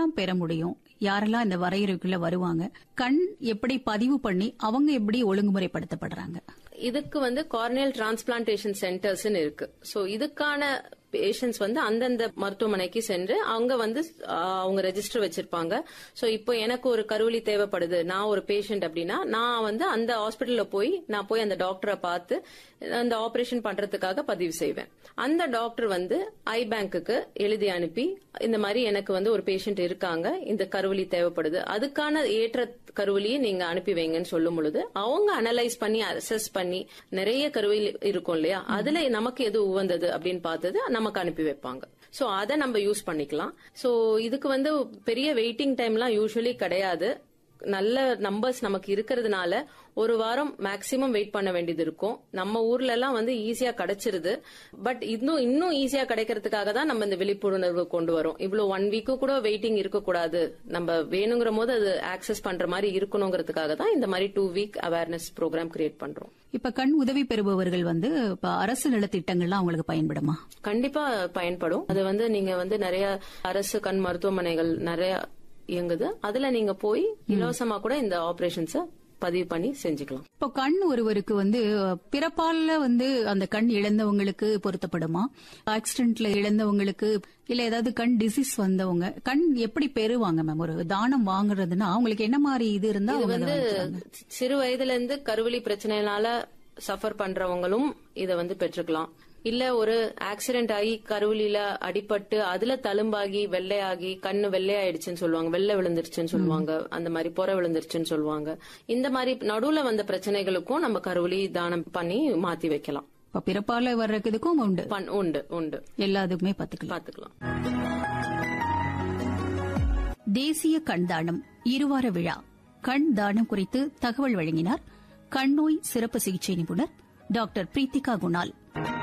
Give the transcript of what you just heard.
யாரெல்லாம் பெற முடியும் யாரெல்லாம் இந்த வரையறைக்குள்ள வருவாங்க கண் எப்படி பதிவு பண்ணி அவங்க எப்படி ஒழுங்குமுறைப்படுத்தப்படுறாங்க இதுக்கு வந்து கார்னியல் டிரான்ஸ்பிளான்டேஷன் சென்டர்ஸ் இருக்கு சோ இதுக்கான பேஷண்ட்ஸ் வந்து அந்தந்த மருத்துவமனைக்கு சென்று அங்க வந்து ஆ, அவங்க ரெஜிஸ்டர் வச்சிருப்பாங்க சோ இப்போ எனக்கு ஒரு கருவலி தேவைப்படுது நான் ஒரு பேஷண்ட் அப்படின்னா நான் வந்து அந்த ஹாஸ்பிட்டல்ல போய் நான் போய் அந்த டாக்டரை பார்த்து அந்த ஆபரேஷன் பண்றதுக்காக பதிவு செய்வேன் அந்த டாக்டர் வந்து ஐ பேங்க்குக்கு எழுதி அனுப்பி இந்த மாதிரி எனக்கு வந்து ஒரு பேஷண்ட் இருக்காங்க இந்த கருவலி தேவைப்படுது அதுக்கான ஏற்ற கருவலியை நீங்க அனுப்பி வைங்கன்னு சொல்லும் பொழுது அவங்க அனலைஸ் பண்ணி அசஸ் பண்ணி நிறைய கருவலி இருக்கும் இல்லையா அதுல நமக்கு எது உகந்தது அப்படின்னு பார்த்தது நமக்கு அனுப்பி வைப்பாங்க சோ அதை நம்ம யூஸ் பண்ணிக்கலாம் சோ இதுக்கு வந்து பெரிய வெயிட்டிங் டைம்லாம் யூஸ்வலி கிடையாது நல்ல நம்பர்ஸ் நமக்கு இருக்கிறதுனால ஒரு வாரம் மேக்சிமம் வெயிட் பண்ண வேண்டியது இருக்கும் நம்ம ஊர்ல எல்லாம் வந்து ஈஸியா கிடைச்சிருது பட் இன்னும் இன்னும் ஈஸியா கிடைக்கிறதுக்காக தான் நம்ம இந்த விழிப்புணர்வு கொண்டு வரோம் இவ்வளவு ஒன் வீக்கு கூட வெயிட்டிங் இருக்கக்கூடாது நம்ம வேணுங்கிற போது அது ஆக்சஸ் பண்ற மாதிரி இருக்கணுங்கிறதுக்காக தான் இந்த மாதிரி two week awareness programme create பண்றோம் இப்ப கண் உதவி பெறுபவர்கள் வந்து இப்ப அரசு நலத்திட்டங்கள்லாம் அவங்களுக்கு பயன்படுமா கண்டிப்பா பயன்படும் அது வந்து நீங்க வந்து நிறைய அரசு கண் மருத்துவமனைகள் நிறைய இயங்குது அதுல நீங்க போய் இலவசமா கூட இந்த ஆபரேஷன்ஸ பதிவு பண்ணி செஞ்சுக்கலாம் இப்போ கண் ஒருவருக்கு வந்து பிறப்பால வந்து அந்த கண் இழந்தவங்களுக்கு பொருத்தப்படுமா ஆக்சிடென்ட்ல இழந்தவங்களுக்கு இல்ல ஏதாவது கண் டிசீஸ் வந்தவங்க கண் எப்படி பெறுவாங்க மேம் ஒரு தானம் வாங்குறதுன்னா அவங்களுக்கு என்ன மாதிரி இது இருந்தா இது அவங்க வந்து அதை வாங்கிக்கிறாங்க? சிறு வயதுல இருந்து கருவலி பிரச்சனைனால சஃபர் பண்றவங்களும் இத வந்து பெற்றுக்கலாம் இல்ல ஒரு ஆக்சிடென்ட் ஆகி கருவலியில அடிபட்டு அதுல தழும்பாகி வெள்ளையாகி கண்ணு வெள்ளையாயிடுச்சுன்னு சொல்லுவாங்க வெள்ளை விழுந்துருச்சுன்னு சொல்லுவாங்க அந்த மாதிரி புற விழுந்துருச்சுன்னு சொல்லுவாங்க இந்த மாதிரி நடுவுல வந்த பிரச்சனைகளுக்கும் நம்ம கருவலி தானம் பண்ணி மாத்தி வைக்கலாம் இப்ப பிறப்பால வர்றதுக்கும் உண்டு பண்- உண்டு உண்டு எல்லாத்துக்குமே பாத்துக்கலாம் பாத்துக்கலாம் தேசிய கண் தானம் இருவார விழா கண் தானம் குறித்து தகவல் வழங்கினார் கண்ணோய் சிறப்பு சிகிச்சை நிபுணர் டாக்டர் பிரீத்திகா குணால்